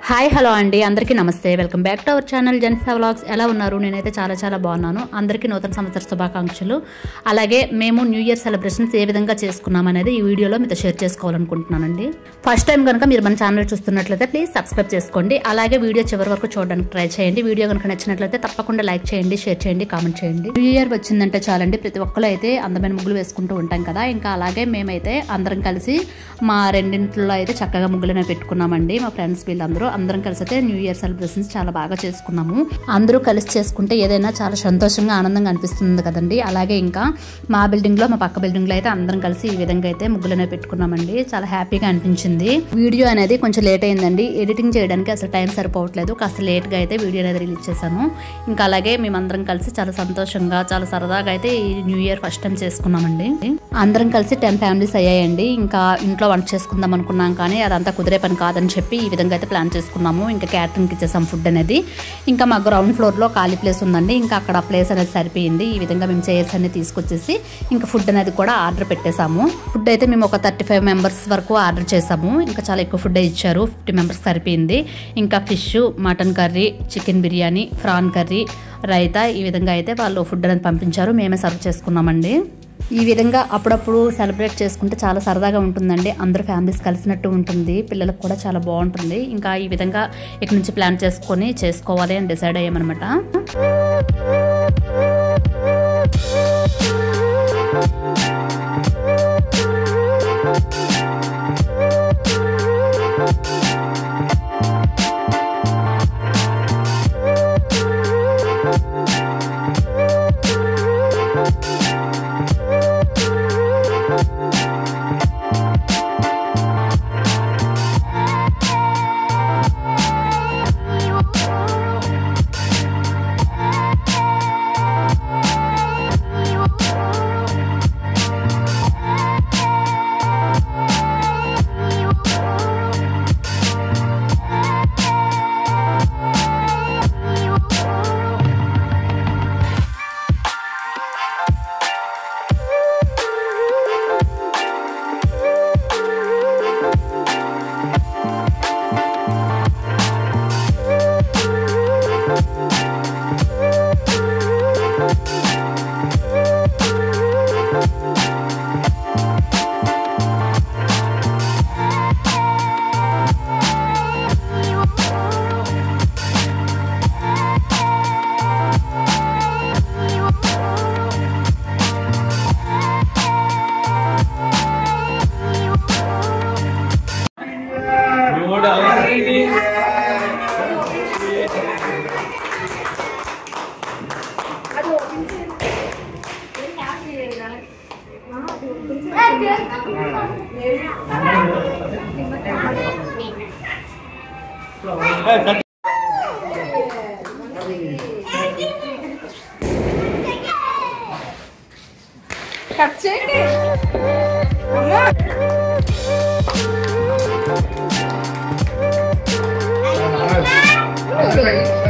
hi hello అండి అందరికీ నమస్తే welcome back to our channel జెన్సా వ్లాగ్స్ ఎలా ఉన్నారు నేనైతే చాలా చాలా బాగున్నాను అందరికీ నూతన సంవత్సర శుభాకాంక్షలు అలాగే మేము న్యూ ఇయర్ సెలబ్రేషన్స్ ఏ విధంగా చేసుకున్నాం అనేది ఈ వీడియోలో మీతో షేర్ చేసుకోవాలనుకుంటున్నానండి ఫస్ట్ టైం కనుక మీరు మన ఛానల్ చూస్తున్నట్లయితే ప్లీజ్ సబ్స్క్రైబ్ చేసుకోండి అలాగే వీడియో చివరి వరకు చూడడానికి ట్రై చేయండి వీడియో కనుక నచ్చినట్లయితే తప్పకుండా లైక్ చేయండి షేర్ చేయండి కామెంట్ చేయండి న్యూ ఇయర్ వచ్చిందంటే చాలండి ప్రతి ఒక్కరు అయితే అందమైన ముగ్గులు వేసుకుంటూ ఉంటాం కదా ఇంకా అలాగే మేమైతే అందరం కలిసి మా రెండింటిలో అయితే చక్కగా ముగ్గులనే పెట్టుకున్నామండి మా ఫ్రెండ్స్ వీళ్ళందరూ అందరం కలిసి అయితే న్యూ ఇయర్ సెలబ్రేషన్స్ చాలా బాగా చేసుకున్నాము అందరూ కలిసి చేసుకుంటే ఏదైనా చాలా సంతోషంగా ఆనందంగా అనిపిస్తుంది కదండి అలాగే ఇంకా మా బిల్డింగ్ లో మా పక్క బిల్డింగ్ లో అయితే అందరం కలిసి ఈ విధంగా అయితే ముగ్గులనే పెట్టుకున్నామండి చాలా హ్యాపీగా అనిపించింది వీడియో అనేది కొంచెం లేట్ అయిందండి ఎడిటింగ్ చేయడానికి అసలు టైం సరిపోవట్లేదు కాస్త లేట్ గా అయితే వీడియో అనేది రిలీజ్ చేశాను ఇంకా అలాగే మేమందరం కలిసి చాలా సంతోషంగా చాలా సరదాగా అయితే ఈ న్యూ ఇయర్ ఫస్ట్ టైం చేసుకున్నామండి అందరం కలిసి టెన్ ఫ్యామిలీస్ అయ్యాయండి ఇంకా ఇంట్లో వంట చేసుకుందాం అనుకున్నాం కానీ అదంతా కుదిరే పని కాదని చెప్పి ఈ విధంగా అయితే ప్లాన్ చేసుకున్నాము ఇంకా క్యాటరింగ్కి ఇచ్చేసాం ఫుడ్ అనేది ఇంకా మా గ్రౌండ్ ఫ్లోర్లో ఖాళీ ప్లేస్ ఉందండి ఇంకా అక్కడ ప్లేస్ అనేది సరిపోయింది ఈ విధంగా మేము చైర్స్ అన్ని తీసుకొచ్చేసి ఇంకా ఫుడ్ అనేది కూడా ఆర్డర్ పెట్టేశాము ఫుడ్ అయితే మేము ఒక థర్టీ ఫైవ్ మెంబర్స్ వరకు ఆర్డర్ చేసాము ఇంకా చాలా ఎక్కువ ఫుడ్ ఇచ్చారు ఫిఫ్టీ మెంబర్స్ సరిపోయింది ఇంకా fish mutton curry chicken biryani prawn curry raita ఈ విధంగా అయితే వాళ్ళు ఫుడ్ అనేది పంపించారు మేమే సర్వ్ చేసుకున్నామండి ఈ విధంగా అప్పుడప్పుడు సెలబ్రేట్ చేసుకుంటే చాలా సరదాగా ఉంటుందండి అందరు ఫ్యామిలీస్ కలిసినట్టు ఉంటుంది పిల్లలకు కూడా చాలా బాగుంటుంది ఇంకా ఈ విధంగా ఇక్కడ నుంచి ప్లాన్ చేసుకొని చేసుకోవాలి అని డిసైడ్ అయ్యామన్నమాట మూడు అవసరం కట్ చేయండి అమ్మా